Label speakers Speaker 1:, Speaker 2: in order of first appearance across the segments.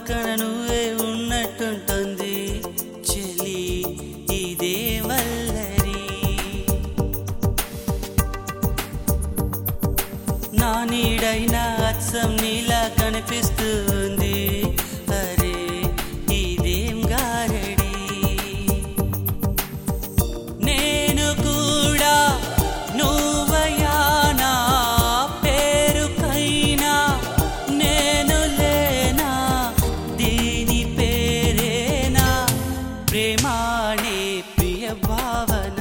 Speaker 1: పక్కన నువ్వే ఉన్నట్టుంటుంది చెలి ఇదే వల్లరి నా నీడైనా అచ్చం నీలా కనిపిస్తుంది అరే ఇదేం గారడి నేను కూడా నువ్వయానా పేరుకైనా నేను లేనా దీని పేరేనా ప్రేమానే ప్రియ భావన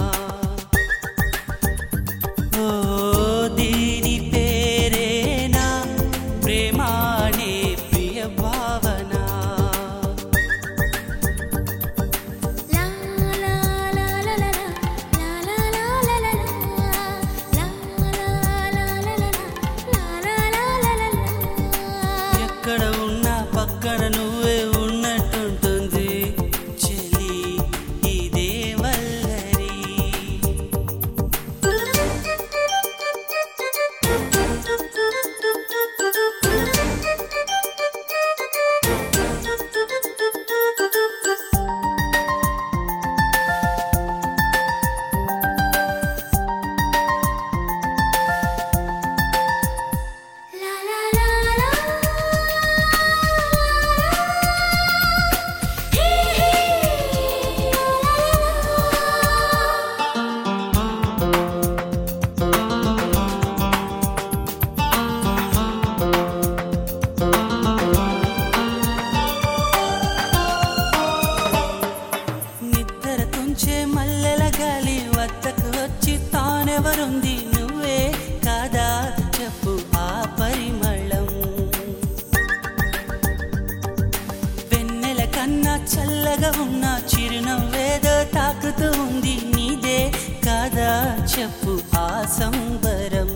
Speaker 1: ఓ దీని పేరేనా ప్రేమానే ప్రియ భావన
Speaker 2: లా లా లా లా లా లా లా లా లా లా లా లా లా లా లా లా
Speaker 1: ఎక్కడ ఉన్నా పక్కన నువ్వే ఉన్నట్టుంటుంది చెలి ఇదే వల్లరి
Speaker 2: లా లా లా లా హే హే
Speaker 1: నిద్ర తుంచే మల్లెల గాలి వద్దకు వచ్చి తానెవరుంది నువ్వే కాదా చెప్పు ఆ పరిమళం వెన్నెల కన్నా చల్లగా ఉన్న చిరునవ్వేదో తాకుతూ ఉంది నీదే కాదా చెప్పు ఆ సంబరం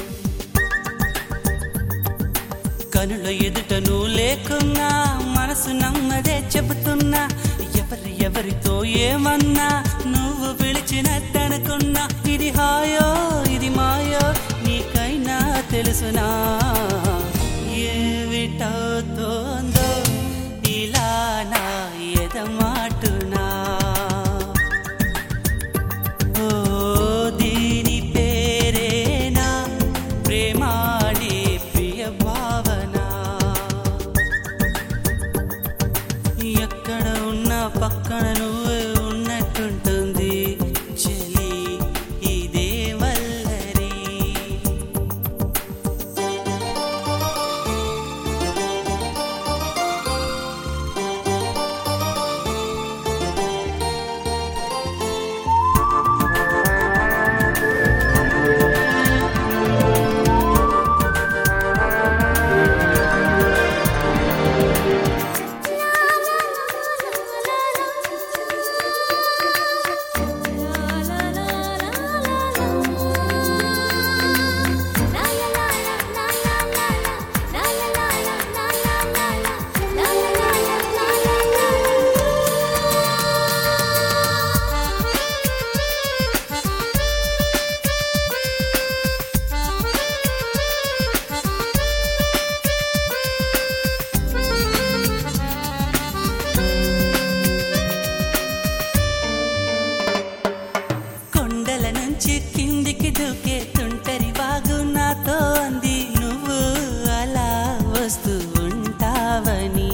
Speaker 1: కనుల ఎదుట నువ్వు లేకున్నా మనసు నమ్మదే చెబుతున్నా ఎవరి ఎవరితో ఏమన్నా నువ్వు పిలిచినట్టనుకున్నా ఇది హాయో ఇది మాయో నీకైనా తెలుసునా ఏమిటవుతోందో ఇలా నా ఎదమాటునా ఓ దీని పేరేనా ప్రేమానే ప్రియ భావన ఎక్కడ ఉన్నా పక్కన నువ్వే ఉన్నట్టుంటుంది చెలి ఇదే వల్లరి కొండల నుంచి కిందికి దూకే తుంటరి వాగు నాతో అంది నువ్వు అలా వస్తూ ఉంటావని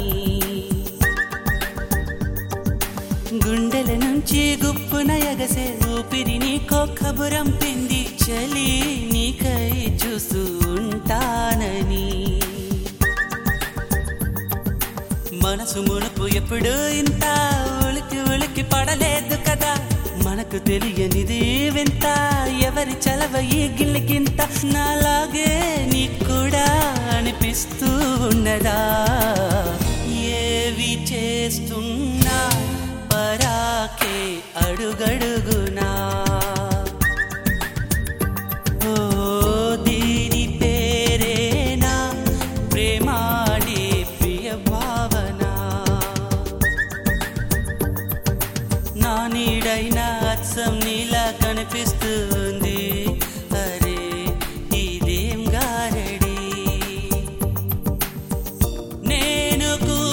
Speaker 1: గుండెల నుంచి గుప్పున ఎగసే ఊపిరి నీకో కబురం పింది చలి నీకై చూస్తూ ఉంటానని మనసు మునుపు ఎప్పుడు ఇంత ఉలికి ఉలికి పడలేదు కదా మనకు తెలియనిది వింత ఎవరి చలవ ఈ గిల్లికింత నాలాగే నీకు కూడా అనిపిస్తూ ఉన్నదా ఏవి చేస్తున్నా పరాకే అడుగడుగునా ఓ దీని పేరేనా ప్రేమానే ప్రియ భావన నా నీడైనా అచ్చం నీలా కనిపిస్తుంది అరే ఇదేం గారడి నేను కూడా